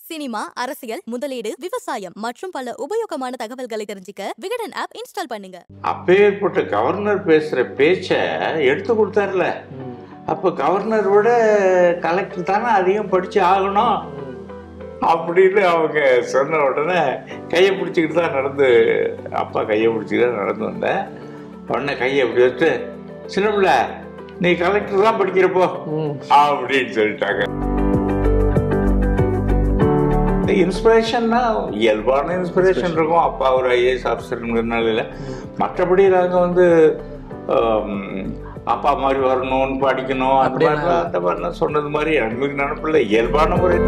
Cinema அரசியல் முதலீடு விவசாயம் மற்றும் பல உபயோகமான தகவல்களை தெரிஞ்சுக்க விகடன் ஆப் இன்ஸ்டால் பண்ணுங்க அப்பேற்பட்ட கவர்னர் பேசுற பேச்ச எடுத்து கொடுத்தாருல அப்ப கவர்னர் விட கலெக்டர் தானே அதிகம் படிச்சு ஆகணும் அப்படின்னு அவங்க சொன்ன உடனே கையை பிடிச்சிக்கிட்டு தான் நடந்து அப்பா கையை பிடிச்சிக்கிட்டு தான் நடந்து வந்தேன் உடனே கையை இப்படி வச்சு சின்ன பிள்ளை நீ கலெக்டர் தான் படிக்கிறப்போ அப்படின்னு சொல்லிட்டாங்க இன்ஸ்பிரேஷன்னா இயல்பான இன்ஸ்பிரேஷன் இருக்கும் அப்பா ஒரு ஐஏஎஸ் ஆஃபீஸருங்கிறதுனால இல்லை மற்றபடி நாங்கள் வந்து ஆம், அப்பா மாதிரி வரணும் படிக்கணும் அந்த அப்படியா? மாதிரிலாம் அந்த மாதிரிலாம் சொன்னது மாதிரி எனக்கு நினப்பில்ல இயல்பான முறை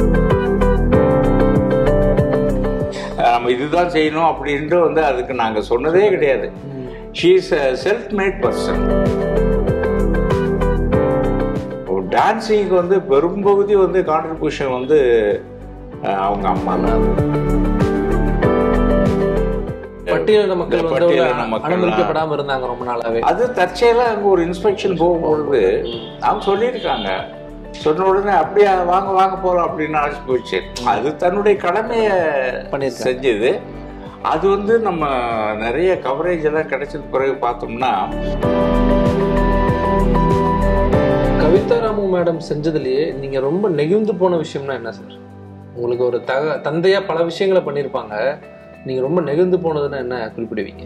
நம்ம இதுதான் செய்யணும் அப்படின்ட்டு வந்து அதுக்கு நாங்கள் சொன்னதே கிடையாது she is a self made person டான்ஸிங்க்கு வந்து பெரும்பகுதி வந்து கான்ட்ரிபியூஷன் வந்து அஹ், அவங்க அம்மா தான் பட்டியலின மக்கள் வந்து ஒரு பட்டியலின மக்கள் அனுமதிக்கப்படாம இருந்தாங்க ரொம்ப நாளாவே அது தற்செயலா அங்க ஒரு இன்ஸ்பெக்ஷன் போகும்பொழுது அவங்க சொல்லியிருக்காங்க சொன்ன உடனே அப்படியே வாங்க வாங்க போறோம் அப்படின்னு அழைச்சி போச்சு அது தன்னுடைய கடமையை பண்ணியிருக்காங்க. செஞ்சது அது வந்து நம்ம நிறைய கவரேஜ் எல்லாம் கிடைச்சது பிறகு பார்த்தோம்னா கவிதா ராமு மேடம் செஞ்சதுலயே நீங்க ரொம்ப நெகிழ்ந்து போன விஷயம்னா என்ன சார் உங்களுக்கு ஒரு தக தந்தையா பல விஷயங்களை பண்ணியிருப்பாங்க நீங்க ரொம்ப நெகிழ்ந்து போனதுன்னா என்ன குறிப்பிடுவீங்க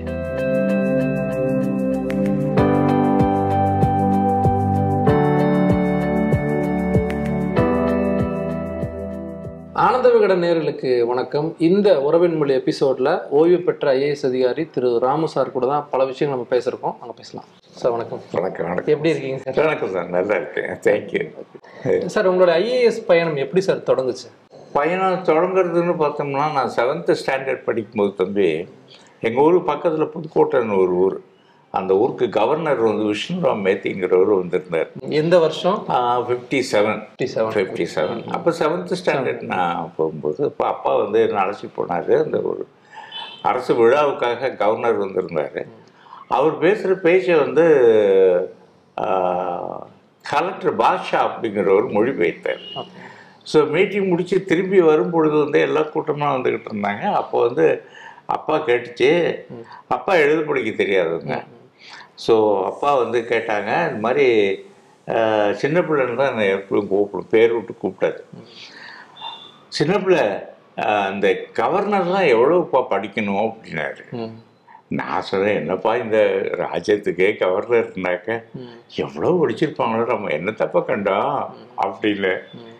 ஆனந்த விகடன் நேயர்களுக்கு வணக்கம் இந்த உறவின் மொழி எபிசோட்ல ஓய்வு பெற்ற ஐஏஎஸ் அதிகாரி திரு ராமு சார் கூட தான் பல விஷயங்கள் நம்ம பேசியிருக்கோம் அங்க பேசலாம் சார் வணக்கம் வணக்கம் வணக்கம் எப்படி இருக்கீங்க சார் வணக்கம் சார் நல்லா இருக்கேன் தேங்க்யூ சார் உங்களோட ஐஏஎஸ் பயணம் எப்படி சார் தொடங்குச்சு பயணம் தொடங்குறதுன்னு பார்த்தோம்னா நான் செவன்த்து ஸ்டாண்டர்ட் படிக்கும்போது தம்பி எங்கள் ஊர் பக்கத்தில் புதுக்கோட்டைன்னு ஒரு ஊர் அந்த ஊருக்கு கவர்னர் வந்து விஷ்ணுராம் மேத்திங்கிறவர் வந்திருந்தார் எந்த வருஷம் fifty seven fifty seven fifty seven அப்போ செவன்த்து ஸ்டாண்டர்ட் நான் போகும்போது இப்போ அப்பா வந்து என்ன அழைச்சிட்டு போனார் அந்த ஒரு அரசு விழாவுக்காக கவர்னர் வந்திருந்தார் அவர் பேசுகிற பேச்சை வந்து கலெக்டர் பாஷா அப்படிங்கிறவர் மொழிபெயர்த்தார் ஸோ மீட்டிங் முடித்து திரும்பி வரும்பொழுது வந்து எல்லா கூட்டமாக வந்துக்கிட்டு இருந்தாங்க அப்போ வந்து அப்பா கேட்டுச்சு அப்பா எழுத படிக்க தெரியாதவங்க ஸோ அப்பா வந்து கேட்டாங்க இந்த மாதிரி அஹ், சின்ன பிள்ளைன்னு தான் என்னை எப்பவும் கூப்பிடும் பேர் விட்டு கூப்பிட்டாரு சின்ன பிள்ளை அஹ், இந்த கவர்னர்லாம் எவ்வளோப்பா படிக்கணும் அப்படின்னாரு ம். நான் சொன்னேன் என்னப்பா இந்த ராஜ்யத்துக்கே கவர்னர்னாக்க எவ்வளோ படிச்சிருப்பாங்களோ நம்ம என்ன தப்பா கண்டோம் அப்படின்னு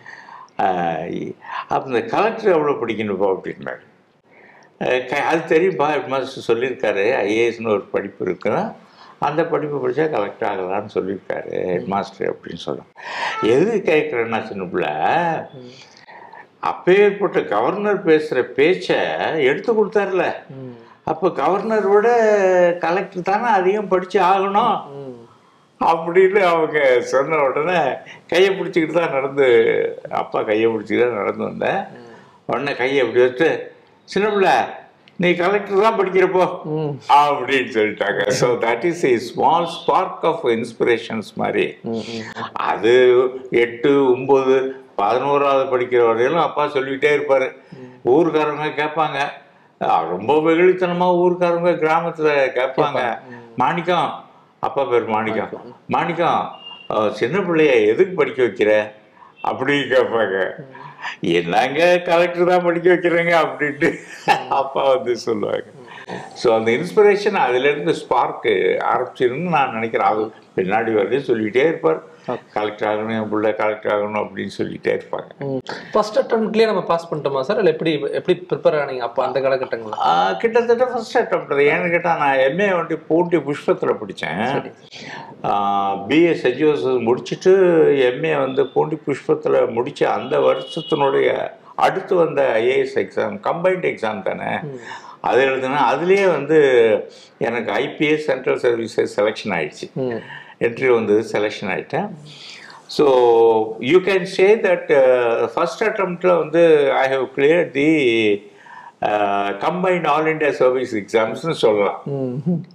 அப்போ இந்த கலெக்டர் எவ்வளோ படிக்கணுப்பா அப்படின்னாரு அஹ் க- அது தெரியும்பா ஹெட் மாஸ்டர் சொல்லியிருக்காரு ஐஏஎஸ்னு ஒரு படிப்பு இருக்குன்னா அந்த படிப்பு படித்தா கலெக்டர் ஆகலாம்னு சொல்லியிருக்காரு ஹெட் மாஸ்டர் அப்படின்னு சொன்னோம் எது கேட்குறேன்னா சின்ன பிள்ளை அப்பேற்பட்ட கவர்னர் பேசுகிற பேச்சை எடுத்து கொடுத்தாருல ம். அப்போ கவர்னர் விட கலெக்டர் தானே அதிகம் படித்து ஆகணும் ம். அப்படின்னு அவங்க சொன்ன உடனே கையை பிடிச்சிக்கிட்டு தான் நடந்து அப்பா கையை பிடிச்சிக்கிட்டு தான் நடந்து வந்தேன் உடனே கையை இப்படி வச்சு சின்ன பிள்ளை நீ கலெக்டர் தான் படிக்கிறப்போ ம். அப்படின்னு சொல்லிட்டாங்க so that is a small spark of inspirations மாதிரி ம். ம். அது எட்டு ஒம்பது பதினோராவது படிக்கிற வரையிலும் அப்பா சொல்லிக்கிட்டே இருப்பார் ஊருக்காரங்க கேட்பாங்க அஹ் ரொம்ப வெகுளித்தனமா ஊருக்காரங்க கிராமத்துல கேட்பாங்க மாணிக்கம் அப்பா பேர் மாணிக்கம் மாணிக்கம் அஹ் சின்ன பிள்ளைய எதுக்கு படிக்க வைக்கிற அப்படின்னு கேட்பாங்க என்னங்க கலெக்டர் தான் படிக்க வைக்கிறேங்க அப்படின்ட்டு அப்பா வந்து சொல்லுவாங்க ஸோ அந்த இன்ஸ்பிரேஷன் அதுலேருந்து ஸ்பார்க்கு ஆரம்பிச்சிருன்னு நான் நினைக்கிறேன் அவர் பின்னாடி வரையும் சொல்லிக்கிட்டே இருப்பார் கலெக்டர் ஆகணும் என் பிள்ளை கலெக்டர் ஆகணும் அப்படின்னு சொல்லிக்கிட்டே இருப்பாங்க ம். ஃபர்ஸ்ட் அட்டம்ப்ட்லயே நம்ம பாஸ் பண்ணிட்டோமா சார் இல்ல எப்படி எப்படி ப்ரிப்பேர் ஆனீங்க அப்ப அந்த காலகட்டங்களா ஆஹ் கிட்டத்தட்ட ஃபர்ஸ்ட் அட்டம் ஏன்னு கேட்டால் நான் எம்ஏ வந்து பூண்டி புஷ்பத்தில் படித்தேன் பிஏ செஜோசஸ் முடிச்சுட்டு எம்ஏ வந்து பூண்டி புஷ்பத்தில் முடிச்ச அந்த வருஷத்தினுடைய அடுத்து வந்த ஐஏஎஸ் எக்ஸாம் கம்பைன்ட் எக்ஸாம் தானே அது எழுதுனா அதுலேயே வந்து எனக்கு ஐபிஎஸ் சென்ட்ரல் சர்வீசஸ் செலெக்ஷன் ஆயிடுச்சு ம். என்ட்ரி வந்தது செலெக்ஷன் ஆகிட்டேன் so you can say that first அட்டம்ப்டில் வந்து I have clear the combined all India service எக்ஸாம்ஸ்னு சொல்லலாம் ம்.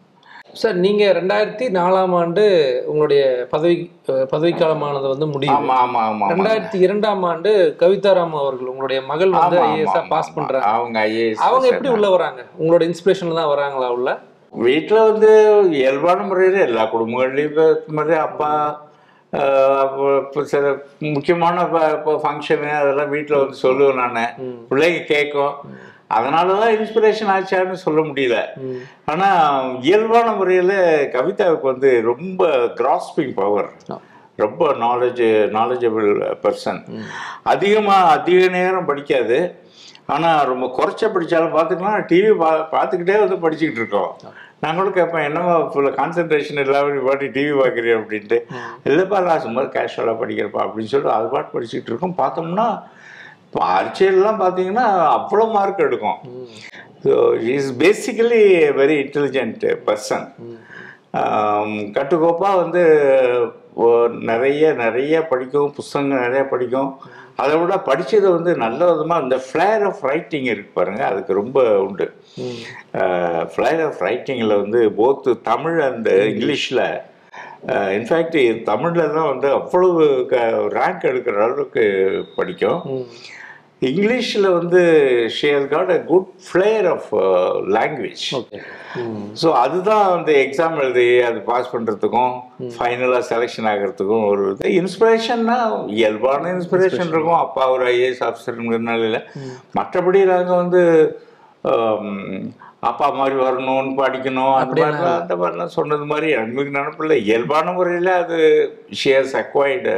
சார் நீங்க ரெண்டாயிரத்தி நாலாம் ஆண்டு உங்களுடைய பதவி அஹ், பதவிக்காலமானது வந்து முடியும் ஆமா ஆமா ஆமா ஆமா. ரெண்டாயிரத்தி இரண்டாம் ஆண்டு கவிதாராம் அவர்கள் உங்களுடைய மகள் வந்து ஆமா, ஆமா, ஐஏஎஸ்ஆ ஆமா, பாஸ் ஆமா. பண்றாங்க அவங்க ஐஏஎஸ் அவங்க எப்படி உள்ள வராங்க உங்களோட இன்ஸ்பிரேஷன்ல தான் வராங்களா உள்ள வீட்டில் வந்து இயல்பான முறையில் எல்லா குடும்பங்கள்லையும் இப்போ மாதிரி அப்பா ஆஹ், அப்போ இப்போ சில முக்கியமான இப்போ- இப்போ ஃபங்க்ஷனு அதெல்லாம் வீட்டில் வந்து சொல்லுவேன் நான் பிள்ளைங்க கேட்கும் அதனால தான் இன்ஸ்பிரேஷன் ஆச்சான்னு சொல்ல முடியல ஆனால் இயல்பான முறையில் கவிதாவுக்கு வந்து ரொம்ப கிராஸ்பிங் பவர் ரொம்ப நாலேஜ் நாலேஜபிள் பர்சன் அதிகமாக அதிக நேரம் படிக்காது ஆனால் ரொம்ப குறைச்ச படித்தாலும் பார்த்துக்கலாம் டிவி பா பார்த்துக்கிட்டே வந்து படிச்சுக்கிட்டு இருக்கோம் நான் கூட கேட்பேன் என்னவா ஃபுல்லாக கான்சென்ட்ரேஷன் இல்லாமல் நீ பாட்டு டிவி பார்க்குறீ அப்படின்ட்டு இல்லைப்பா நான் சும்மா கேஷுவலாக படிக்கிறப்பா அப்படின்னு சொல்லிட்டு அது பாட்டு படிச்சுக்கிட்டு இருக்கோம் பார்த்தோம்னா இப்போ பரீட்சையெல்லாம் பார்த்தீங்கன்னா அவ்வளோ மார்க் எடுக்கும் so is basically very intelligent person கட்டுக்கோப்பாக வந்து ஓ- நிறைய நிறைய படிக்கும் புஸ்தகங்கள் நிறைய படிக்கும் அதை விட படித்ததை வந்து நல்ல விதமாக இந்த ஃப்ளேர் ஆஃப் ரைட்டிங் இருக்கு பாருங்க அதுக்கு ரொம்ப உண்டு ஃப்ளேர் ஆஃப் ரைட்டிங்கில் வந்து போத்து தமிழ் அண்ட் இங்கிலீஷில் இன்ஃபேக்ட் தமிழில் தான் வந்து அவ்வளவு ரேங்க் எடுக்கிற அளவுக்கு படிக்கும் இங்கிலீஷில் வந்து she has got a good flair of language okay so அதுதான் அந்த எக்ஸாம் எழுதி அது பாஸ் பண்ணுறதுக்கும் ஃபைனலாக செலெக்ஷன் ஆகிறதுக்கும் ஒரு இது இன்ஸ்பிரேஷன்னா இயல்பான இன்ஸ்பிரேஷன் இருக்கும் அப்பா ஒரு ஐஏஎஸ் ஆஃபீஸருங்கிறதுனால மற்றபடி நாங்கள் வந்து ஆம், அப்பா மாதிரி வரணும்னு படிக்கணும் அந்த மாதிரிலாம் அந்த மாதிரிலாம் சொன்னது மாதிரி எனக்கு நினப்பில்ல இயல்பான முறையில் அது ஷியர்ஸ் acquired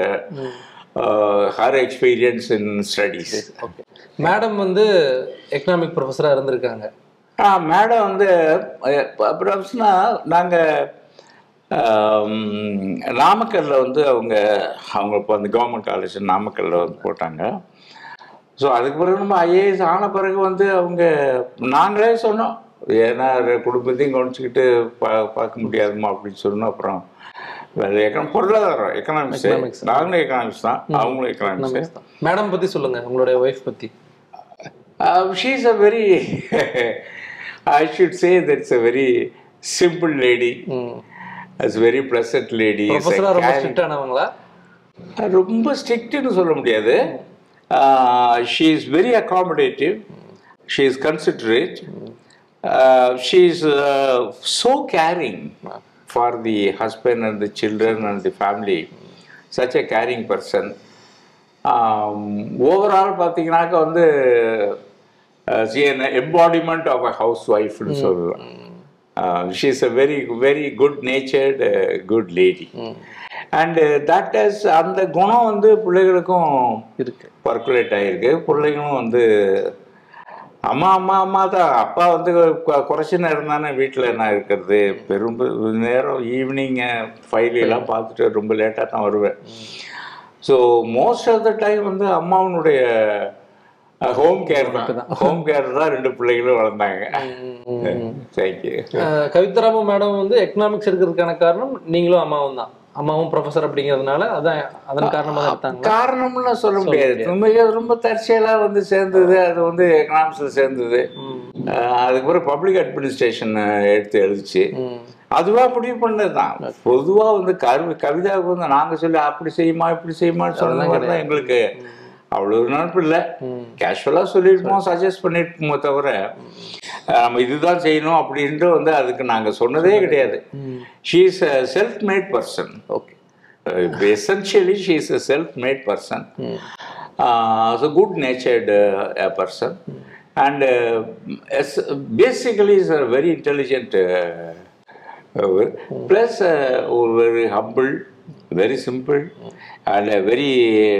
her experience in studies okay madam வந்து எக்கனாமிக் ப்ரொஃபஸரா இருந்திருக்காங்க ஆ மேடம் வந்து அப்ராக்ஸ்னா நாங்கள் நாமக்கல்ல வந்து அவங்க அவங்க இப்போ அந்த கவர்மெண்ட் காலேஜ் நாமக்கல்ல வந்து போட்டாங்க ஸோ அதுக்கு பிறகு நம்ம ஐஏஎஸ் ஆன பிறகு வந்து அவங்க நாங்களே சொன்னோம் ஏன்னா அது குடும்பத்தையும் கவனிச்சுக்கிட்டு பா பார்க்க முடியாதுமா அப்படின்னு சொன்னோம் அப்புறம் வேற எக்கனாமிக் பொருளாதாரம் எக்கனாமிக்ஸ் Economics. நாங்களும் எக்கனாமிக்ஸ் தான் அவங்களும் எக்கனாமிக்ஸ் மேடம் பத்தி சொல்லுங்க உங்களுடைய ஒய்ஃப் பத்தி Um, she's a very, I should say that's a very simple lady. It's a very pleasant lady. It's a ப்ரொஃபஸரா ரொம்ப caring- ஸ்ட்ரிக்ட் ஆனவங்களா ரொம்ப ஸ்ட்ரிக்ட்னு சொல்ல முடியாது she is very accommodative she is considerate she is so caring for the husband and the children and the family such a caring person overall பார்த்தீங்கன்னாக்கா வந்து embodiment of a house ஒய்ஃப்னு சொல்லலாம் she is a very very good natured good lady and that is அந்த குணம் வந்து பிள்ளைகளுக்கும் இருக்கு percolate ஆகிருக்கு பிள்ளைங்களும் வந்து அம்மா அம்மா அம்மா தான் அப்பா வந்து கு- குறைச்ச நேரம் தானே வீட்டில் நான் இருக்கிறது பெரும் நேரம் ஈவினிங் ஃபைல் எல்லாம் பார்த்துட்டு ரொம்ப லேட்டாக தான் வருவேன் so most of the time வந்து அம்மாவனுடைய ஹோம் கேர் தான் ஹோம் கேர் தான் ரெண்டு பிள்ளைகளும் வளர்ந்தாங்க தேங்க்யூ அஹ் கவிதாராம மேடம் வந்து எக்கனாமிக்ஸ் எடுக்கிறதுக்கான காரணம் நீங்களும் அம்மாவும் தான் அம்மாவும் ப்ரொஃபஸர் அப்படிங்கிறதுனால அதான் அதன் காரணமாக தான் எடுத்தாங்க காரணம்லாம் சொல்ல முடியாது உண்மையிலே அது ரொம்ப தற்செயலா வந்து சேர்ந்தது அது வந்து எக்கனாமிக்ஸ்ல சேர்ந்தது அஹ் அதுக்கப்புறம் பப்ளிக் அட்மினிஸ்ட்ரேஷன் எடுத்து எழுதிச்சு அதுவா முடிவு பண்ணது தான் பொதுவா வந்து கரு கவிதாவுக்கு வந்து நாங்க சொல்லி அப்படி செய்யுமா இப்படி செய்யுமான்னு சொன்ன மாதிரி தான் எங்களுக்கு அவ்வளவு நினைப்பு இல்லை கேஷுவலா சொல்லியிருப்போம் சஜஸ்ட் பண்ணியிருப்போமோ தவிர அஹ் நம்ம இதுதான் செய்யணும் அப்படின்ட்டு வந்து அதுக்கு நாங்க சொன்னதே கிடையாது she is a self made person okay Uh, essentially, she is a self-made person, uh, so good-natured uh, a person, and uh, as, basically is a very intelligent. Uh, uh, plus, uh, very humble, very simple, and a very,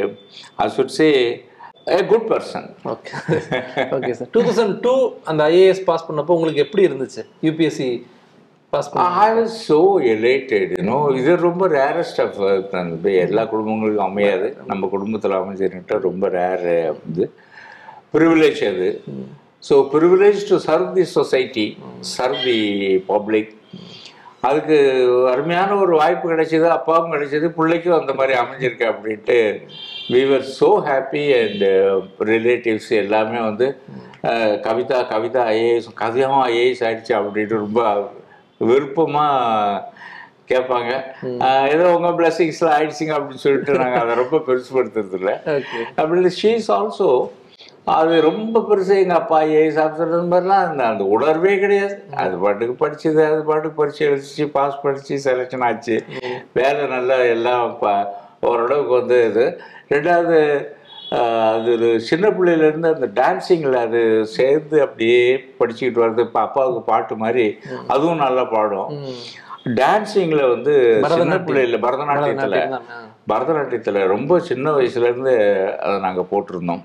I should say, a good person. Okay okay sir two thousand two அந்த IAS pass பண்ணப்போ உங்களுக்கு எப்படி இருந்துச்சு UPSC pass பண்ண I was so elated you know இது ரொம்ப rarest of அந்த எல்லா குடும்பங்களுக்கும் அமையாது நம்ம குடும்பத்தில் அமைஞ்சிருக்கிட்ட ரொம்ப ரேர் இது ப்ரிவிலேஜ் அது so privilege to serve the society serve the public அதுக்கு அருமையான ஒரு வாய்ப்பு கிடைச்சது அப்பாவுக்கும் கிடைச்சது பிள்ளைக்கும் அந்த மாதிரி அமைஞ்சிருக்கு அப்படின்ட்டு we were so happy and relatives எல்லாமே வந்து அஹ், கவிதா கவிதா ஐஏஎஸ் கவிதாவும் ஐஏஎஸ் ஆயிடுச்சு அப்படின்ட்டு ரொம்ப விருப்பமாக கேட்பாங்க ஆஹ் ஏதோ உங்கள் பிளஸிங்ஸ்லாம் ஆயிடுச்சிங்க அப்படின்னு சொல்லிட்டு நாங்கள் அதை ரொம்ப பெருசுப்படுத்துறது இல்லை ஓகே அப்படி ஷீஸ் ஆல்சோ அது ரொம்ப பெருசு எங்கள் அப்பா ஏஎஸ் ஆஃபீஸர் அந்த மாதிரிலாம் அந்த அந்த உணர்வே கிடையாது அது பாட்டுக்கு படிச்சது அது பாட்டுக்கு பரிச்சு எழுதிச்சு பாஸ் படிச்சு செலெக்ஷன் ஆச்சு வேலை நல்லா எல்லாம் ப ஓரளவுக்கு வந்து இது ரெண்டாவது ஆஹ், அது ஒரு சின்ன பிள்ளையிலேருந்து அந்த டான்ஸிங்கில் அது சேர்ந்து அப்படியே படிச்சுக்கிட்டு வர்றது இப்போ அப்பாவுக்கு பாட்டு மாதிரி அதுவும் நல்லா பாடும் டான்ஸிங்கில் வந்து சின்ன பரதநாட்டியம். பிள்ளையில பரதநாட்டியத்தில் பரதநாட்டியம் தான். பரதநாட்டியத்தில் ரொம்ப சின்ன வயசுலேருந்து அதை நாங்கள் போட்டிருந்தோம்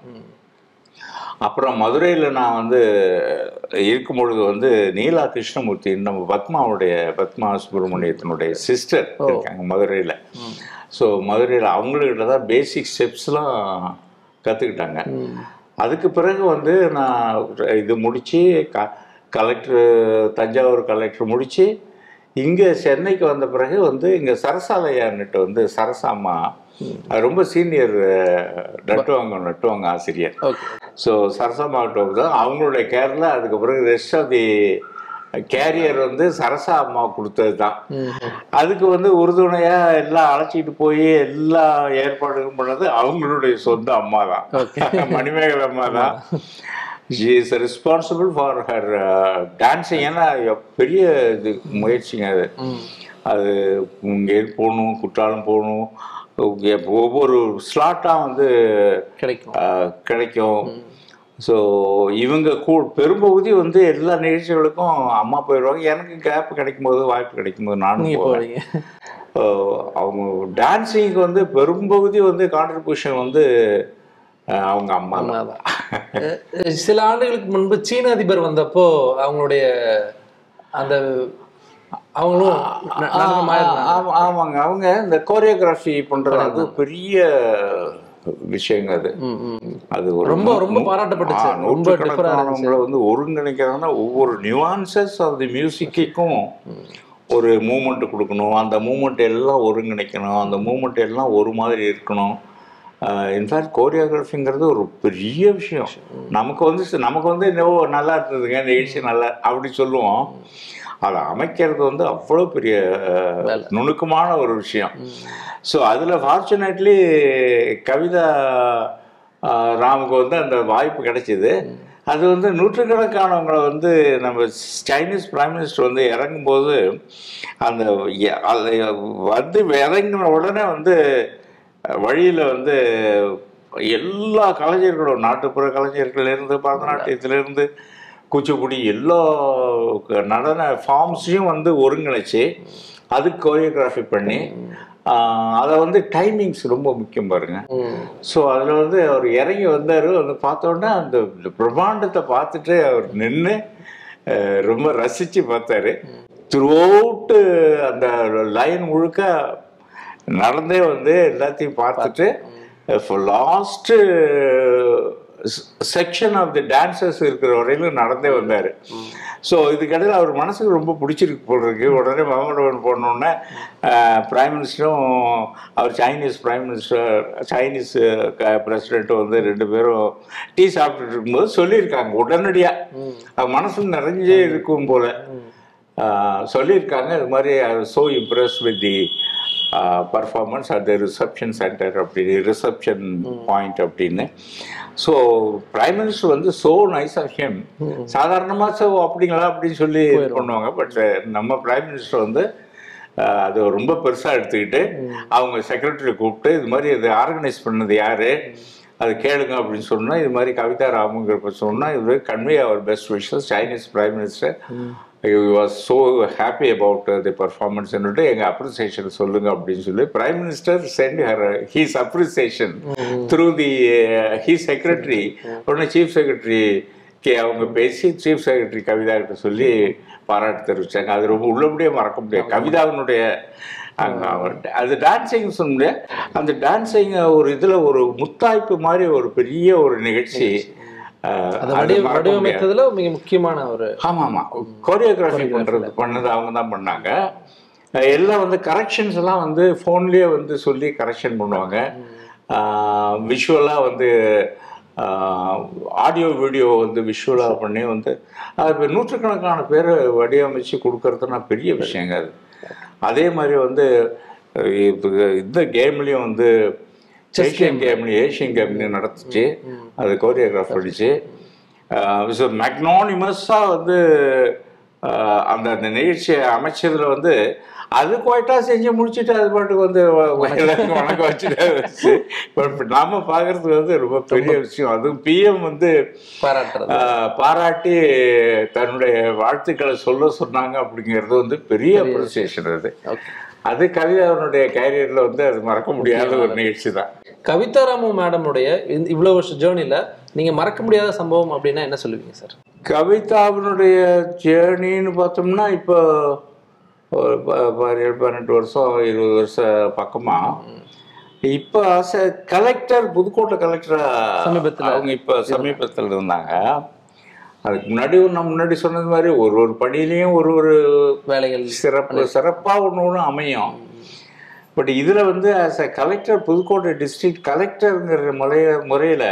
அப்புறம் மதுரையில் நான் வந்து இருக்கும் பொழுது வந்து நீலா கிருஷ்ணமூர்த்தி நம்ம பத்மாவுடைய பத்மா சுப்பிரமணியத்தினுடைய சிஸ்டர் இருக்காங்க மதுரையில் ஸோ மதுரையில் அவங்கக்கிட்ட தான் பேசிக் ஸ்டெப்ஸ்லாம் கற்றுக்கிட்டாங்க அதுக்கு பிறகு வந்து நான் இது முடித்து க கலெக்டர் தஞ்சாவூர் கலெக்டர் முடித்து இங்கே சென்னைக்கு வந்த பிறகு வந்து இங்கே சரசாலையான்னுட்டு வந்து சரசாம்மா அது ரொம்ப சீனியர் நட்டுவாங்க நட்டுவாங்க ஆசிரியர் ஓகே ஸோ சரசாமாவட்ட தான் அவங்களுடைய கேரில் அதுக்கு பிறகு ரெஸ்ட் ஆஃப் தி கேரியர் வந்து சரசா அம்மா கொடுத்தது தான் அதுக்கு வந்து உறுதுணையாக எல்லாம் அழைச்சிட்டு போய் எல்லா ஏற்பாடுகளும் பண்ணது அவங்களுடைய சொந்த அம்மா தான் மணிமேகலை அம்மா தான் she is responsible for her dancing ஏன்னா பெரிய இது முயற்சிங்க அது அது இங்கே போகணும் குற்றாலம் போகணும் ஒவ்வொரு ஸ்லாட்டாக வந்து கிடைக்கும் ஆஹ் கிடைக்கும் ஸோ இவங்க கூ பெரும்பகுதி வந்து எல்லா நிகழ்ச்சிகளுக்கும் அம்மா போயிடுவாங்க எனக்கு கேப் கிடைக்கும்போது வாய்ப்பு கிடைக்கும்போது நானும் நீங்க போவேன் போறீங்க ஆஹ் அவங்க டான்ஸிங்க்கு வந்து பெரும்பகுதி வந்து கான்ட்ரிபியூஷன் வந்து ஆஹ் அவங்க அம்மா தான் அம்மாதான். அஹ் சில ஆண்டுகளுக்கு முன்பு சீன அதிபர் வந்தப்போ அவங்களுடைய அந்த அவங்களும் ந- நடனம் ஆயிருந்தாங்க. ஆமா- ஆமாங்க அவங்க இந்த கோரியோகிராஃபி பண்றது அது பெரிய விஷயங்க அது ம், ம். அது ஒரு ரொம்ப ரொம்ப பாராட்டப்பட்டுச்சு ஆ, ரொம்ப டிஃபரா இருந்துச்சு நூற்றுக்கணக்கானவங்களை வந்து ஒருங்கிணைக்கிறாங்கன்னா ஒவ்வொரு நியூவான்சஸ் ஆஃப் தி மியூசிக்கும் ஒரு மூமெண்ட் கொடுக்கணும் அந்த மூமெண்ட் எல்லாம் ஒருங்கிணைக்கணும் அந்த மூமெண்ட் எல்லாம் ஒரு மாதிரி இருக்கணும் இன்ஃபேக்ட் கோரியோகிராஃபிங்கிறது ஒரு பெரிய விஷயம் நமக்கு வந்து ச- நமக்கு வந்து என்னவோ நல்லா இருந்ததுங்க நிகழ்ச்சி நல்லா அப்படி சொல்லுவோம் அதை அமைக்கிறது வந்து அவ்வளோ பெரிய அஹ், வேலை. நுணுக்கமான ஒரு விஷயம் ஸோ அதில் ஃபார்ச்சுனேட்லி கவிதா ஆஹ், ராமுக்கு வந்து அந்த வாய்ப்பு கிடைச்சிது அது வந்து நூற்றுக்கணக்கானவங்களை வந்து நம்ம சைனீஸ் பிரைம் மினிஸ்டர் வந்து இறங்கும்போது அந்த எ- அது வந்து இறங்கின உடனே வந்து வழியில் வந்து எல்லா கலைஞர்களும் நாட்டுப்புற கலைஞர்கள்லேருந்து பரதநாட்டியத்திலேருந்து குச்சிப்புடி எல்லா நடன ஃபார்ம்ஸையும் வந்து ஒருங்கிணைச்சு அதுக்கு கோரியோகிராஃபி பண்ணி ஆஹ், அதை வந்து டைமிங்ஸ் ரொம்ப முக்கியம் பாருங்க ம். ஸோ அதில் வந்து அவர் இறங்கி வந்தார் வந்து பார்த்தோன்னே அந்த இந்த பிரம்மாண்டத்தை பார்த்துட்டு அவர் நின்று ரொம்ப ரசித்து பார்த்தாரு த்ரூ அந்த லைன் முழுக்க நடந்தே வந்து எல்லாத்தையும் பார்த்துட்டு last section of the dancers இருக்கிற வரையிலும் நடந்தே வந்தார் ஸோ இதுக்கடையில் அவர் மனசுக்கு ரொம்ப பிடிச்சிருக்கு போல் இருக்கு உடனே மகமடவன் போனோடனே பிரைம் மினிஸ்டரும் அவர் சைனீஸ் பிரைம் மினிஸ்டர் சைனீஸ் பிரசிடென்ட்டும் வந்து ரெண்டு பேரும் டீ சாப்பிட்டுட்டு இருக்கும்போது சொல்லியிருக்காங்க உடனடியாக அவர் மனசு நிறைஞ்சே இருக்கும் போல ஆஹ் சொல்லியிருக்காங்க இது மாதிரி so impress with the performance at the reception centre அப்படி ரிசப்ஷன் பாயிண்ட் அப்படின்னு ஸோ பிரைம் மினிஸ்டர் வந்து ஸோ நைஸ் ஆஃப் ஹிம் சாதாரணமாக ஸோ அப்படிங்களா அப்படின்னு சொல்லி இது பண்ணுவாங்க பட் நம்ம பிரைம் மினிஸ்டர் வந்து ஆஹ் அது ரொம்ப பெருசாக எடுத்துக்கிட்டு அவங்க செக்ரட்டரி கூப்பிட்டு இது மாதிரி இது ஆர்கனைஸ் பண்ணது யாரு அது கேளுங்க அப்படின்னு சொன்னா இது மாதிரி கவிதா ராமுங்கிறப்ப சொன்னா இது convey our best wishes Chinese prime minister you was so happy about the performance எங்கள் அப்ரிசியேஷன் சொல்லுங்க அப்படின்னு சொல்லி prime minister sent her his appreciation through the he secretary உடனே சீஃப் செக்ரட்டரி கே அவங்க பேசி சீஃப் செக்ரட்டரி கவிதா கிட்ட சொல்லி பாராட்டு தெரிவிச்சாங்க அது ரொம்ப உள்ளபடியே மறக்க முடியாது கவிதாவினுடைய அங்க அவர்ட்ட அது டான்ஸிங் சொல்ல முடியாது அந்த டான்ஸிங் ஒரு இதுல ஒரு முத்தாய்ப்பு மாதிரி ஒரு பெரிய ஒரு நிகழ்ச்சி அஹ், அதை அது வடிவ மறக்க முடியாது. வடிவமைத்ததுல மிக முக்கியமான ஒரு ஆமா ஆமா கோரியோகிராஃபி பண்றது பண்ணது அவங்க தான் பண்ணாங்க அஹ் எல்லாம் வந்து கரெக்ஷன்ஸ் எல்லாம் வந்து ஃபோன்லேயே வந்து சொல்லி கரெக்ஷன் பண்ணுவாங்க விஷுவலாக வந்து ஆடியோ வீடியோ வந்து விஷுவலாக பண்ணி வந்து அது இப்ப நூற்றுக்கணக்கான பேரை வடிவமைச்சு கொடுக்கறதுனா பெரிய விஷயங்க அது அதே மாதிரி வந்து அஹ், இப்ப இந்த கேம்லேயும் வந்து ஏஷியன் கேம்லேயும் ஏஷியன் கேம்லேயும் நடத்துச்சு அது கோரியோகிராஃப் பண்ணிச்சு மேக்னானிமஸாக வந்து அஹ், அந்த அந்த நிகழ்ச்சியை அமைச்சதில் வந்து அது குவாய்ட்டா செஞ்சு முடிச்சுட்டு அது பாட்டுக்கு வந்து வ- எல்லாருக்கும் வணக்கம் வச்சுட்டு வச்சு பட் நாம பார்க்கறதுக்கு வந்து ரொம்ப பெரிய விஷயம் அதுவும் பிஎம் வந்து பாராட்டுறது ஆஹ், பாராட்டி தன்னுடைய வாழ்த்துக்களை சொல்ல சொன்னாங்க அப்படிங்கிறது வந்து பெரிய அப்ரிசியேஷன் அது ஓகே அது கவிதாவுடைய கேரியர்ல வந்து அது மறக்க முடியாத ஒரு நிகழ்ச்சி தான் கவிதா ராமு மேடமுடைய இந்த இவ்வளவு வருஷம் ஜேர்னில நீங்க மறக்க முடியாத சம்பவம் அப்படின்னா என்ன சொல்லுவீங்க சார் கவிதாவினுடைய ஜேர்னின்னு பார்த்தோம்னா இப்போ ஒரு ப- பதினேழு பதினெட்டு வருஷம் இருபது வருஷம் பக்கமா இப்போ ஆஸ் கலெக்டர் புதுக்கோட்டை கலெக்டரா சமீபத்துல. அவங்க இப்போ சமீபத்தில் இருந்தாங்க அதுக்கு முன்னாடி நான் முன்னாடி சொன்னது மாதிரி ஒரு ஒரு படியிலையும் ஒரு ஒரு வேலைகள் சிறப்பு சிறப்பாக ஒன்று ஒன்று அமையும் பட் இதில் வந்து as a collector Pudukkottai district கலெக்டருங்கிற முறைய முறையில்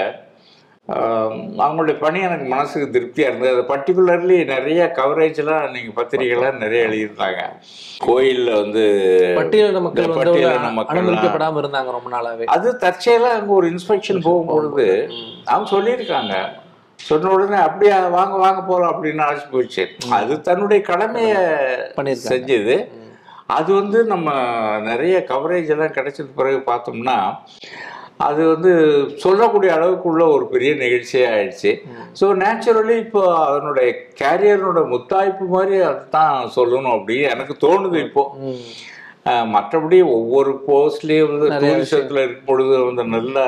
அவங்களுடைய பணி எனக்கு மனசுக்கு திருப்தியாக இருந்தது அது பர்டிகுலர்லி நிறைய கவரேஜ்லாம் நீங்கள் பத்திரிகைலாம் நிறைய எழுதியிருந்தாங்க கோயிலில் வந்து பட்டியலின மக்கள் வந்து ஒரு பட்டியலின மக்கள்லாம் அனுமதிக்கப்படாம இருந்தாங்க ரொம்ப நாளாவே அது தற்செயலாக அங்கே ஒரு இன்ஸ்பெக்ஷன் போகும்பொழுது அவங்க சொல்லியிருக்காங்க சொன்ன உடனே அப்படியே வாங்க வாங்க போகலாம் அப்படின்னு அழைச்சி போயிடுச்சு அது தன்னுடைய கடமையை பண்ணியிருக்காங்க. செஞ்சது அது வந்து நம்ம நிறைய கவரேஜ் எல்லாம் கிடைச்சது பிறகு பார்த்தோம்னா அது வந்து சொல்லக்கூடிய அளவுக்குள்ள ஒரு பெரிய நிகழ்ச்சியே ஆயிடுச்சு ஸோ நேச்சுரலி இப்போ அதனுடைய கேரியரோட முத்தாய்ப்பு மாதிரி அதுதான் சொல்லணும் அப்படி எனக்கு தோணுது இப்போ ம். அஹ் மற்றபடி ஒவ்வொரு போஸ்ட்லேயும் வந்து நிறைய டூரிசத்தில் இருக்கும் பொழுது வந்து நல்லா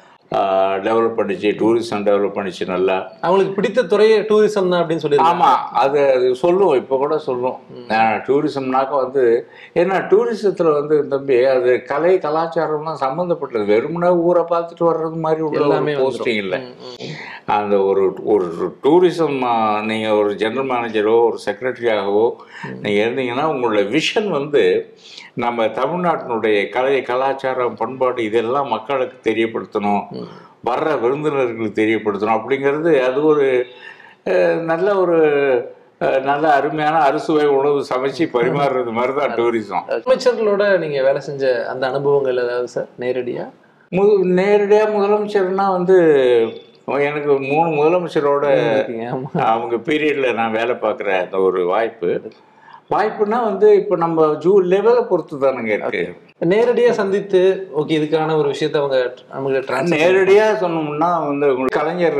டெவலப் பண்ணிச்சு டூரிசம் டெவலப் பண்ணிச்சு நல்லா அவங்களுக்கு பிடித்த துறையே டூரிசம் தான் அப்படின்னு சொல்லி ஆமா அது அது சொல்லும் இப்போ கூட சொல்லும் டூரிசம்னாக்க வந்து ஏன்னா டூரிசத்துல வந்து தம்பி அது கலை கலாச்சாரம்லாம் சம்மந்தப்பட்டது வெறுமனே ஊரை பார்த்துட்டு வர்றது மாதிரி உள்ள எல்லாமே ஒரு போஸ்டிங் இல்லை அந்த ஒரு ஒரு டூரிசம் நீங்க ஒரு ஜெனரல் மேனேஜரோ ஒரு செக்ரட்டரியாகவோ நீங்க இருந்தீங்கன்னா உங்களோட விஷன் வந்து நம்ம தமிழ்நாட்டினுடைய கலை கலாச்சாரம் பண்பாடு இதெல்லாம் மக்களுக்கு தெரியப்படுத்தணும் வர்ற விருந்தினர்களுக்கு தெரியப்படுத்தணும் அப்படிங்கிறது அது ஒரு அஹ், நல்ல ஒரு அஹ், நல்ல அருமையான அறுசுவை உணவு சமைச்சு பரிமாறுறது மாதிரி தான் டூரிசம் அமைச்சர்களோட நீங்க வேலை செஞ்ச அந்த அனுபவங்கள் ஏதாவது சார் நேரடியா மு நேரடியாக முதலமைச்சர்னா வந்து எனக்கு மூணு முதலமைச்சரோட இருக்கீங்க. ஆமா. அவங்க பீரியடில் நான் வேலை பார்க்குற அந்த ஒரு வாய்ப்பு வாய்ப்புனா வந்து இப்போ நம்ம ஜூ லெவலை பொறுத்து தானுங்க இருக்கு நேரடியா சந்தித்து ஓகே இதுக்கான ஒரு விஷயத்தை அவங்க நமக்கு டிரான்ஸ்ஃபர் நேரடியாக சொன்னோம்னா வந்து உங்களுக்கு கலைஞர்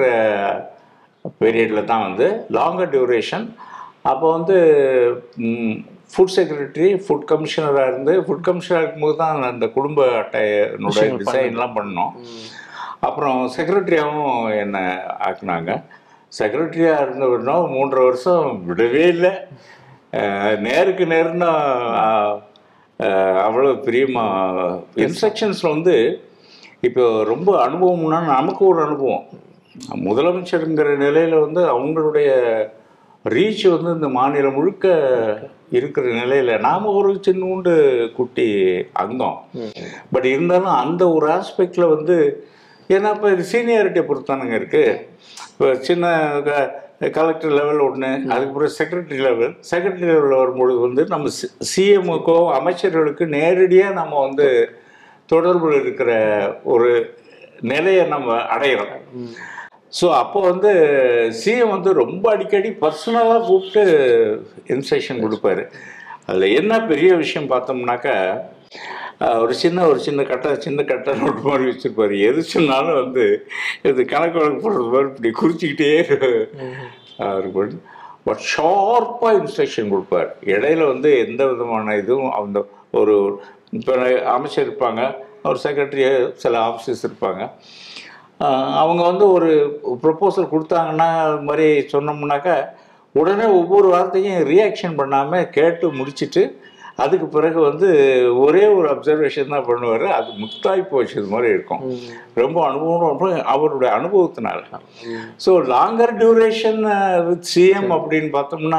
பீரியடில் தான் வந்து லாங்கர் டியூரேஷன் அப்போ வந்து ஃபுட் செக்ரட்டரி ஃபுட் கமிஷனராக இருந்து ஃபுட் கமிஷனராக இருக்கும்போது தான் அந்த குடும்ப அட்டையினுடைய விஷயங்கள் டிசைன்லாம் பண்ணோம் அப்புறம் செக்ரட்டரியாகவும் என்னை ஆக்குனாங்க செக்ரட்டரியாக இருந்தவர்னா மூன்றரை வருஷம் விடவே இல்லை அஹ் நேருக்கு நேர்னா அஹ், அஹ், அவ்வளோ பிரியமா இன்ஸ்ட்ரக்ஷன்ஸில் வந்து இப்போ ரொம்ப அனுபவம்னா நமக்கு ஒரு அனுபவம் முதலமைச்சருங்கிற நிலையில் வந்து அவங்களுடைய ரீச் வந்து இந்த மாநிலம் முழுக்க இருக்கிற நிலையில் நாம் ஒரு சின்னூண்டு குட்டி அங்கம் பட் இருந்தாலும் அந்த ஒரு ஆஸ்பெக்டில் வந்து ஏன்னா இப்போ இது சீனியாரிட்டியை பொறுத்தானுங்க இருக்குது இப்போ சின்ன கலெக்டர் லெவல் ஒன்று அதுக்கப்புறம் செக்ரட்டரி லெவல் செக்ரட்டரி லெவலில் வரும்பொழுது வந்து நம்ம சிஎம்முக்கோ அமைச்சர்களுக்கு நேரடியாக நம்ம வந்து தொடர்பில் இருக்கிற ஒரு நிலையை நம்ம அடையிறோம் ஸோ அப்போ வந்து சிஎம் வந்து ரொம்ப அடிக்கடி பர்சனலாக கூப்பிட்டு இன்ஸ்ட்ரக்ஷன் கொடுப்பாரு அதில் என்ன பெரிய விஷயம் பார்த்தோம்னாக்கா அஹ், ஒரு சின்ன ஒரு சின்ன கட்டை சின்ன கட்டை நோட்டு மாதிரி வச்சுருப்பாரு எது சொன்னாலும் வந்து இது கணக்கு வழக்கு போடுறது மாதிரி இப்படி குறிச்சிக்கிட்டே இருக்கும் பட் ஷார்ப்பாக இன்ஸ்ட்ரக்ஷன் கொடுப்பார் இடையில வந்து எந்த விதமான இதுவும் அந்த ஒரு இப்போ அமைச்சர் இருப்பாங்க ஒரு செக்ரட்டரி சில ஆஃபீஸர்ஸ் இருப்பாங்க ஆஹ் அவங்க வந்து ஒரு ப்ரொப்போசல் கொடுத்தாங்கன்னா அது மாதிரி சொன்னோம்னாக்கா உடனே ஒவ்வொரு வார்த்தையும் ரியாக்ஷன் பண்ணாமல் கேட்டு முடிச்சிட்டு அதுக்கு பிறகு வந்து ஒரே ஒரு அப்சர்வேஷன் தான் பண்ணுவார் அது முத்தாய்ப்பு வச்சது மாதிரி இருக்கும் ரொம்ப அனுபவம் ரொம்ப அவருடைய அனுபவத்தினால so longer duration with CM அப்படின்னு பார்த்தோம்னா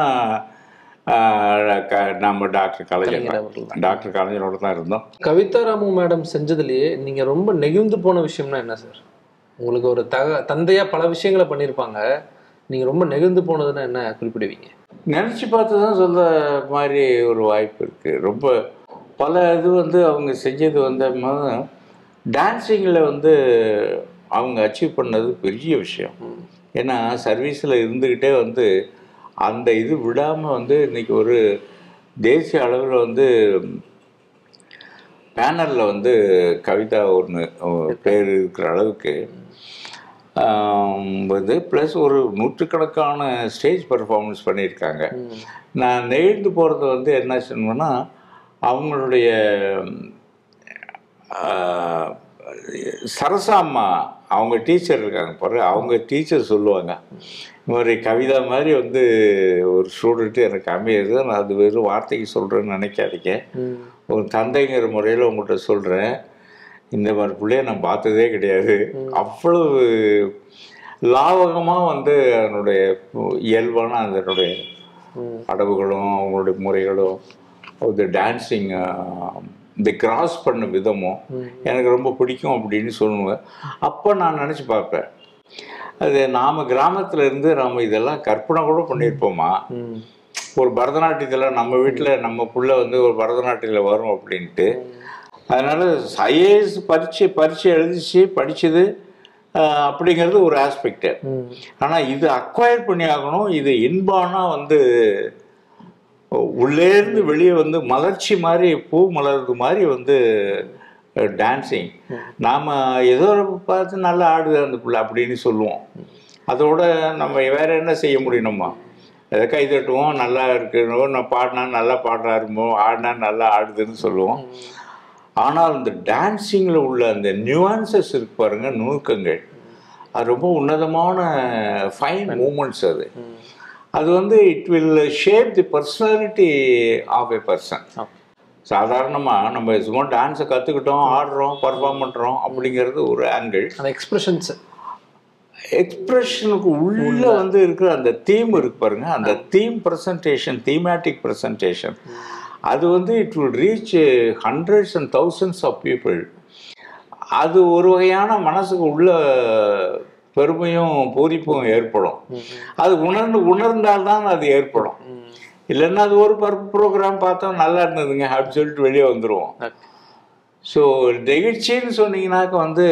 ஆஹ் க- நம்ம டாக்டர் கலைஞர் கலைஞர் அவர்கள் தான். டாக்டர் கலைஞரோட தான் இருந்தோம் கவிதா ராமு மேடம் செஞ்சதுலயே நீங்க ரொம்ப நெகிழ்ந்து போன விஷயம்னா என்ன சார் உங்களுக்கு ஒரு தக தந்தையா பல விஷயங்களை பண்ணியிருப்பாங்க நீங்க ரொம்ப நெகிழ்ந்து போனதுன்னா என்ன குறிப்பிடுவீங்க நினச்சி பார்த்து தான் சொல்ல மாதிரி ஒரு வாய்ப்பு இருக்குது ரொம்ப பல இது வந்து அவங்க செஞ்சது வந்து டான்ஸிங்கில் வந்து அவங்க அச்சீவ் பண்ணது பெரிய விஷயம் ஏன்னா சர்வீஸில் இருந்துக்கிட்டே வந்து அந்த இது விடாமல் வந்து இன்னைக்கு ஒரு தேசிய அளவில் வந்து பேனரில் வந்து கவிதா ஒன்று பேர் இருக்கிற அளவுக்கு ஆம், இது ப்ளஸ் ஒரு நூற்றுக்கணக்கான ஸ்டேஜ் பெர்ஃபார்மன்ஸ் பண்ணியிருக்காங்க நான் நெகிழ்ந்து போகிறது வந்து என்ன சொன்னோன்னா அவங்களுடைய ஆ, சரசாம்மா அவங்க டீச்சர் இருக்காங்க பாரு அவங்க டீச்சர் சொல்லுவாங்க இந்த மாதிரி கவிதா மாதிரி வந்து ஒரு ஸ்டூடெண்ட்டு எனக்கு அமையுது நான் அது வெறும் வார்த்தைக்கு சொல்கிறேன்னு நினைக்காதீங்க ஒரு தந்தைங்கிற முறையில் உங்கள்கிட்ட சொல்கிறேன் இந்த மாதிரி பிள்ளைய நான் பார்த்ததே கிடையாது அவ்வளவு லாவகமாக வந்து அதனுடைய இயல்பான அதனுடைய அடவுகளும் அவங்களுடைய முறைகளும் இந்த டான்ஸிங் இந்த கிராஸ் பண்ண விதமும் எனக்கு ரொம்ப பிடிக்கும் அப்படின்னு சொல்லுவேன் அப்போ நான் நினச்சி பார்ப்பேன் அது நாம் கிராமத்தில் இருந்து நாம் இதெல்லாம் கற்பனை கூட பண்ணியிருப்போமா ஒரு பரதநாட்டியத்தில் நம்ம வீட்டில் நம்ம புள்ள வந்து ஒரு பரதநாட்டியத்தில் வரும் அப்படின்ட்டு அதனால ஐஏஎஸ் பரீட்சை பரீட்சை எழுதிச்சு படிச்சது ஆஹ், அப்படிங்கிறது ஒரு ஆஸ்பெக்ட் ஆனால் இது அக்வயர் பண்ணி ஆகணும் இது இன்பானா வந்து உள்ளேருந்து வெளியே வந்து மலர்ச்சி மாதிரி பூ மலர்றது மாதிரி வந்து டான்ஸிங் நாம் ஏதோ ஒரு பார்த்து நல்லா ஆடுது அந்த பிள்ளை அப்படின்னு சொல்லுவோம் அதோட நம்ம வேற என்ன செய்ய முடியும் நம்ம எதை கை தட்டுவோம் நல்லா இருக்கணும் நான் பாடினா நல்லா பாடுறாருமோ ஆடினா நல்லா ஆடுதுன்னு சொல்லுவோம் ஆனால் இந்த டான்ஸிங்கில் உள்ள அந்த நியூவான்சஸ் இருக்கு பாருங்க நுணுக்கங்கள் அது ரொம்ப உன்னதமான ஃபைன் மூமெண்ட்ஸ் அது அது வந்து it will shape the personality of a person சாதாரணமாக நம்ம சும்மா டான்ஸை கற்றுக்கிட்டோம் ஆடுறோம் பர்ஃபார்ம் பண்ணுறோம் அப்படிங்கிறது ஒரு ஆங்கிள் அந்த எக்ஸ்பிரஷன்ஸ் எக்ஸ்பிரஷனுக்கு உள்ள வந்து இருக்கிற அந்த தீம் இருக்கு பாருங்க அந்த தீம் ப்ரெசன்டேஷன் தீமேட்டிக் ப்ரெசன்டேஷன் அது வந்து it will reach hundreds and thousands of people அது ஒரு வகையான மனசுக்கு உள்ள பெருமையும் பூரிப்பும் ஏற்படும் அது உணர்ந்து உணர்ந்தால்தான் அது ஏற்படும் இல்லைன்னா அது ஒரு பருப்பு ப்ரோக்ராம் பார்த்தோம் நல்லா இருந்ததுங்க அப்படின்னு சொல்லிட்டு வெளியே வந்துடுவோம் ஸோ நிகழ்ச்சின்னு சொன்னீங்கன்னாக்க வந்து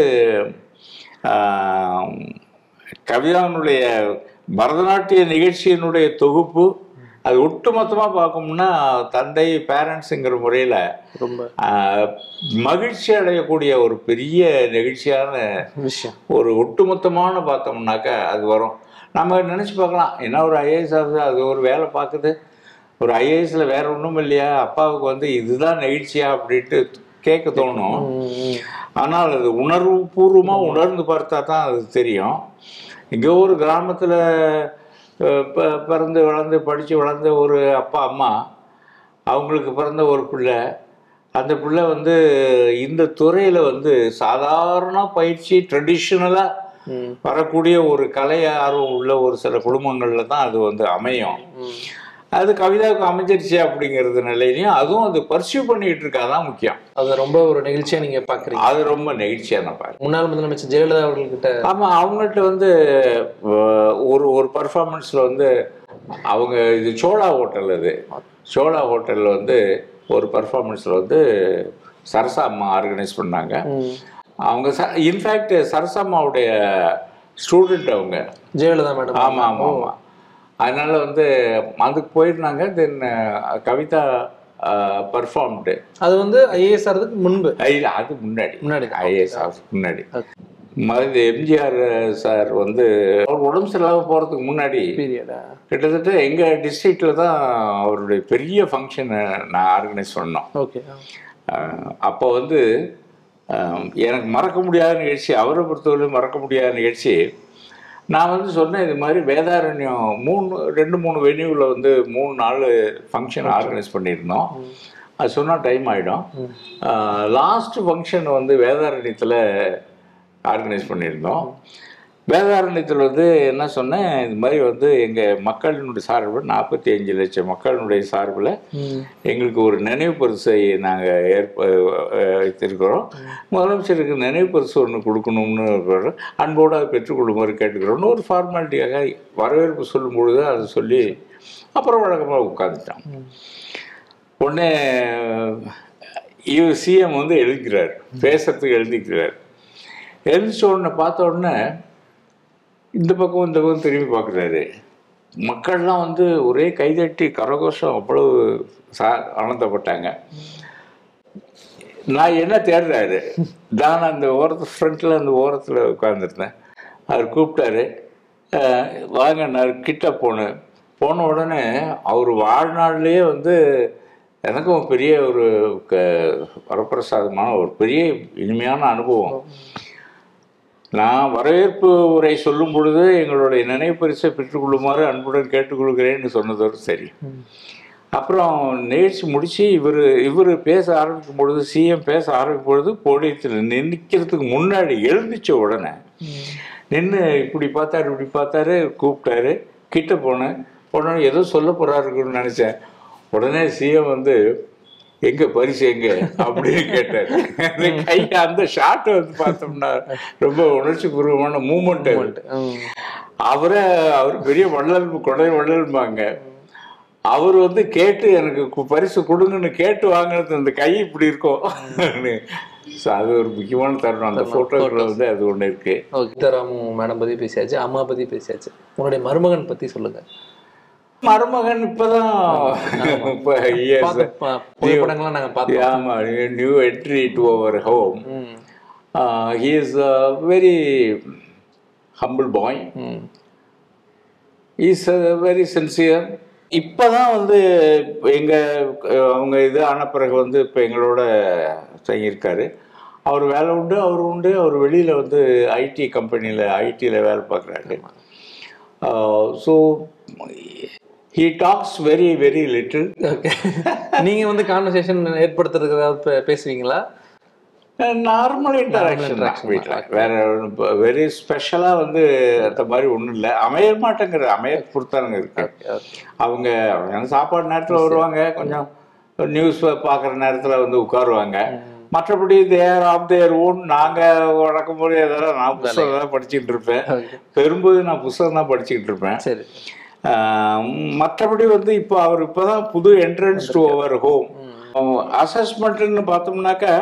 ஆம், கவிதாவினுடைய பரதநாட்டிய நிகழ்ச்சியினுடைய தொகுப்பு அது ஒட்டுமொத்தமாக பார்க்கணும்னா தந்தை பேரண்ட்ஸுங்கிற முறையில் ரொம்ப மகிழ்ச்சி அடையக்கூடிய ஒரு பெரிய நிகழ்ச்சியான விஷயம் ஒரு ஒட்டுமொத்தமான பார்த்தோம்னாக்கா அது வரும் நம்ம நினச்சி பார்க்கலாம் என்ன ஒரு ஐஏஎஸ் ஆஃபீஸர் அது ஒரு வேலை பார்க்குது ஒரு ஐஏஎஸ்ல வேற ஒன்றும் இல்லையா அப்பாவுக்கு வந்து இதுதான் நிகழ்ச்சியா அப்படின்ட்டு கேட்க தோணும் ஆனால் அது உணர்வு பூர்வமாக உணர்ந்து பார்த்தா தான் அது தெரியும் இங்கே ஒரு கிராமத்தில் பிறந்து வளர்ந்து படித்து வளர்ந்த ஒரு அப்பா அம்மா அவங்களுக்கு பிறந்த ஒரு பிள்ளை அந்த பிள்ளை வந்து இந்த துறையில் வந்து சாதாரண பயிற்சி ட்ரெடிஷ்னலாக வரக்கூடிய ஒரு கலை ஆர்வம் உள்ள ஒரு சில குடும்பங்களில் தான் அது வந்து அமையும் அது கவிதாவுக்கு அமைஞ்சிருச்சு அப்படிங்கிறது நிலையிலையும் அதுவும் அது பர்சியூ பண்ணிட்டு இருக்காதான் முக்கியம் அது ரொம்ப ஒரு நிகழ்ச்சியா நீங்க பாக்குறீங்க அது ரொம்ப நெகிழ்ச்சியான பாரு முன்னாள் முதலமைச்சர் ஜெயலலிதா அவர்கள்கிட்ட ஆமாம் அவங்கள்ட்ட வந்து அஹ், ஒரு ஒரு பர்ஃபார்மன்ஸில் வந்து அவங்க இது சோழா ஹோட்டல் இது சோழா ஹோட்டலில் வந்து ஒரு பர்ஃபார்மன்ஸில் வந்து சரசா அம்மா ஆர்கனைஸ் பண்ணாங்க அவங்க ச இன்ஃபேக்ட் சரசா அம்மாவுடைய ஸ்டூடெண்ட் அவங்க ஜெயலலிதா மேடம் ஆமாம் ஆமாம் ஆமாம் அதனால வந்து அதுக்கு போயிருந்தாங்க தென் கவிதா பர்ஃபார்ம்டு அது வந்து ஐஏஎஸ் ஆறதுக்கு முன்பு இல்லை அது முன்னாடி முன்னாடி ஐஏஎஸ் ஆஃபீஸ் முன்னாடி மருந்து எம்ஜிஆர் சார் வந்து அவர் உடம்பு சரியில்லாமல் போகிறதுக்கு முன்னாடி பீரியடா கிட்டத்தட்ட எங்கள் டிஸ்ட்ரிக்டில் தான் அவருடைய பெரிய ஃபங்க்ஷனை நான் ஆர்கனைஸ் பண்ணோம் ஓகே அஹ் அப்போ வந்து அஹ் எனக்கு மறக்க முடியாத நிகழ்ச்சி அவரை பொறுத்தவரை மறக்க முடியாத நிகழ்ச்சி நான் வந்து சொன்னேன் இது மாதிரி வேதாரண்யம் மூணு ரெண்டு மூணு வென்யூவில் வந்து மூணு நாள் ஃபங்க்ஷன் ஆர்கனைஸ் பண்ணியிருந்தோம் அது சொன்னால் டைம் ஆகிடும் லாஸ்ட் ஃபங்க்ஷன் வந்து வேதாரண்யத்தில் ஆர்கனைஸ் பண்ணியிருந்தோம் வேதாரண்யத்தில் வந்து என்ன சொன்னேன் இது மாதிரி வந்து எங்கள் மக்களினுடைய சார்பில் நாற்பத்தி அஞ்சு லட்சம் மக்களினுடைய சார்பில் எங்களுக்கு ஒரு நினைவு பரிசை நாங்கள் ஏற்ப அஹ், வைத்திருக்கிறோம் முதலமைச்சருக்கு நினைவு பரிசு ஒன்று கொடுக்கணும்னு இருக்கிறோம் அன்போடு அதை பெற்றுக்கொள்ளுமாறு கேட்டுக்கிறோம்னு ஒரு ஃபார்மாலிட்டியாக வரவேற்பு சொல்லும் பொழுது அதை சொல்லி அப்புறம் வழக்கமாக உட்காந்துட்டான் உடனே இவர் சிஎம் வந்து எழுதிக்கிறார் பேசுறதுக்கு எழுதிக்கிறார் எழுதிச்ச உடனே பார்த்த உடனே இந்த பக்கம் இந்த பக்கம் திரும்பி பார்க்குறாரு மக்கள்லாம் வந்து ஒரே கைதட்டி கரகோஷம் அவ்வளவு சா ஆனந்தப்பட்டாங்க நான் என்ன தேடுறாரு நான் அந்த ஓரத்து ஃப்ரண்ட்டில் அந்த ஓரத்தில் உட்காந்துருந்தேன் அவர் கூப்பிட்டாரு அஹ், வாங்க நான் கிட்ட போனேன் போன உடனே அவர் வாழ்நாள்லேயே வந்து எனக்கும் பெரிய ஒரு க வரப்பிரசாதமான ஒரு பெரிய இனிமையான அனுபவம் நான் வரவேற்பு உரை சொல்லும் பொழுது எங்களுடைய நினைவு பரிசை பெற்றுக்கொள்ளுமாறு அன்புடன் கேட்டுக்கொள்கிறேன்னு சொன்னதோடு சரி அப்புறம் நிகழ்ச்சி முடிச்சு இவர் இவர் பேச ஆரம்பிக்கும் பொழுது சிஎம் பேச ஆரம்பிக்கும் பொழுது போடியத்தில் நிற்கிறதுக்கு முன்னாடி எழுந்திச்ச உடனே நின்று இப்படி பார்த்தாரு இப்படி பார்த்தாரு கூப்பிட்டாரு கிட்ட போனேன் உடனே ஏதோ சொல்ல போறாருன்னு நினைச்சேன் உடனே சிஎம் வந்து எங்க பரிசு எங்க அப்படின்னு கேட்டார் அந்த கை அந்த ஷாட் வந்து பார்த்தோம்னா ரொம்ப உணர்ச்சி பூர்வமான மூமெண்ட் அவரை அவர் பெரிய வள்ளல் கொடை வள்ளல்பாங்க அவர் வந்து கேட்டு எனக்கு கு- பரிசு கொடுங்கன்னு கேட்டு வாங்கினது அந்த கை இப்படி இருக்கும் ஸோ அது ஒரு முக்கியமான தருணம் அந்த ஃபோட்டோக்களில் வந்து அது ஒன்று இருக்கு ஓகே சீதாராமு மேடம் பத்தி பேசியாச்சு அம்மா பத்தி பேசியாச்சு உங்களுடைய மருமகன் பத்தி சொல்லுங்க மருமகன் இப்பதான் இப்போ இயர்ஸ் பார்த்த ப- புகைப்படங்கள்லாம் நாங்க பார்த்தோம் ஆமா new entry to our home ம், he is very humble boy ம், இஸ் வெரி சின்சியர் இப்போ தான் வந்து எங்கள் அவங்க இது ஆன பிறகு வந்து இப்போ எங்களோட தங்கியிருக்காரு அவர் வேலை உண்டு அவர் உண்டு அவர் வெளியில் வந்து ஐடி கம்பெனியில் ஐடியில் வேலை பார்க்குறாரு so he talks very very little okay நீங்க வந்து கான்வர்சேஷன் ஏற்படுத்துறதுக்கு ஏதாவது பே- பேசுவீங்களா நார்மல் இன்டராக்ஷன் interaction வீட்டில் வேற வெரி ஸ்பெஷலாக வந்து அந்த மாதிரி ஒன்றும் இல்லை அமைய மாட்டேங்கிற அமைய பொறுத்தானுங்க இருக்கு அவங்க அவங்க சாப்பாடு நேரத்தில் வருவாங்க கொஞ்சம் நியூஸ் பார்க்குற நேரத்தில் வந்து உட்காருவாங்க மற்றபடி தேர் ஆஃப் தேர் ஓன் நாங்கள் வழக்கம் போல ஏதாவது நான் புத்தகம் தான் படிச்சுக்கிட்டு இருப்பேன் Okay. பெரும்போது நான் புத்தகம் தான் படிச்சுக்கிட்டு இருப்பேன் சரி ஆஹ் மற்றபடி வந்து இப்போ அவர் இப்போதான் புது என்ட்ரன்ஸ் டு அவர் ஹோம் அசஸ்மெண்ட்னு பார்த்தோம்னாக்கா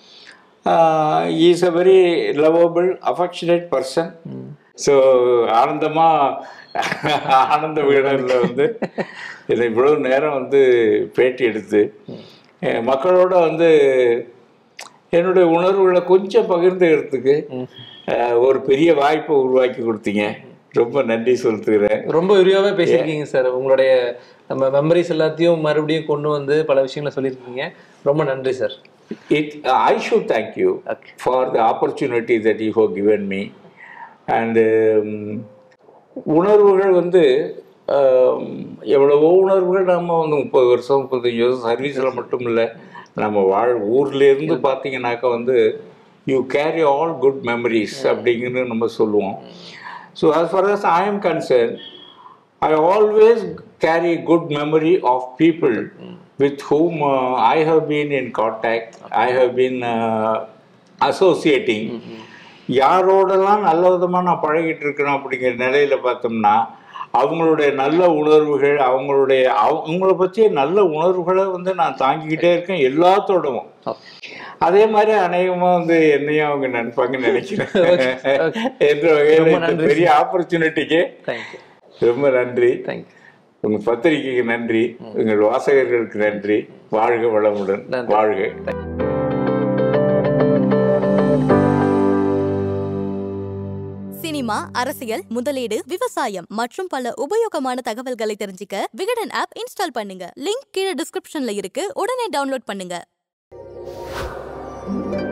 is a very lovable affectionate person so ஆனந்தமா ஆனந்த விகடனில் வந்து இதை இவ்வளவு நேரம் வந்து பேட்டி எடுத்து அஹ் மக்களோட வந்து என்னுடைய உணர்வுகளை கொஞ்சம் பகிர்ந்துக்கிறதுக்கு அஹ் ஒரு பெரிய வாய்ப்பை உருவாக்கி கொடுத்தீங்க ரொம்ப நன்றி செலுத்துகிறேன் ரொம்ப விரிவாவே பேசியிருக்கீங்க சார் உங்களுடைய நம்ம மெமரிஸ் எல்லாத்தையும் மறுபடியும் கொண்டு வந்து பல விஷயங்களை சொல்லியிருக்கீங்க ரொம்ப நன்றி sir It, I should thank you for the opportunity that you have given me. And um, உணர்வுகள் வந்து um, எவ்வளவோ உணர்வுகள் நம்ம வந்து முப்பது வருஷம் முப்பத்தஞ்சு வருஷம் சர்வீஸில் மட்டும் இல்லை நம்ம வாழ் ஊர்லேருந்து பார்த்தீங்கன்னாக்கா வந்து you carry all good memories அப்படிங்கிறது நம்ம சொல்லுவோம் so as far as I am concerned I always carry good memory of people with whom uh, I have been in contact. I have been uh, associating. யாரோடலாம் நல்ல விதமாக நான் பழகிட்டு இருக்கிறேன் அப்படிங்கிற நிலையில பார்த்தோம்னா அவங்களுடைய நல்ல உணர்வுகள் அவங்களுடைய அவங்கள பற்றிய நல்ல உணர்வுகளை வந்து நான் தாங்கிக்கிட்டே இருக்கேன் எல்லாத்தோடவும் அதே மாதிரி அநேகமாக வந்து என்னையும் அவங்க நினைப்பாங்கன்னு நினைக்கிறேன் என்ற வகையில் ரொம்ப இந்த நன்றி. பெரிய ஆப்பர்ச்சுனிட்டிக்கு தேங்க்யூ ரொம்ப நன்றி தேங்க்யூ உங்க பத்திரிகைக்கு நன்றி உங்கள் வாசகர்களுக்கு நன்றி வாழ்க வளமுடன் நன்றி. வாழ்க சினிமா அரசியல் முதலீடு விவசாயம் மற்றும் பல உபயோகமான தகவல்களை தெரிஞ்சுக்க விகடன் ஆப் இன்ஸ்டால் பண்ணுங்க லிங்க் கீழே டிஸ்கிரிப்ஷன்ல இருக்கு உடனே டவுன்லோட் பண்ணுங்க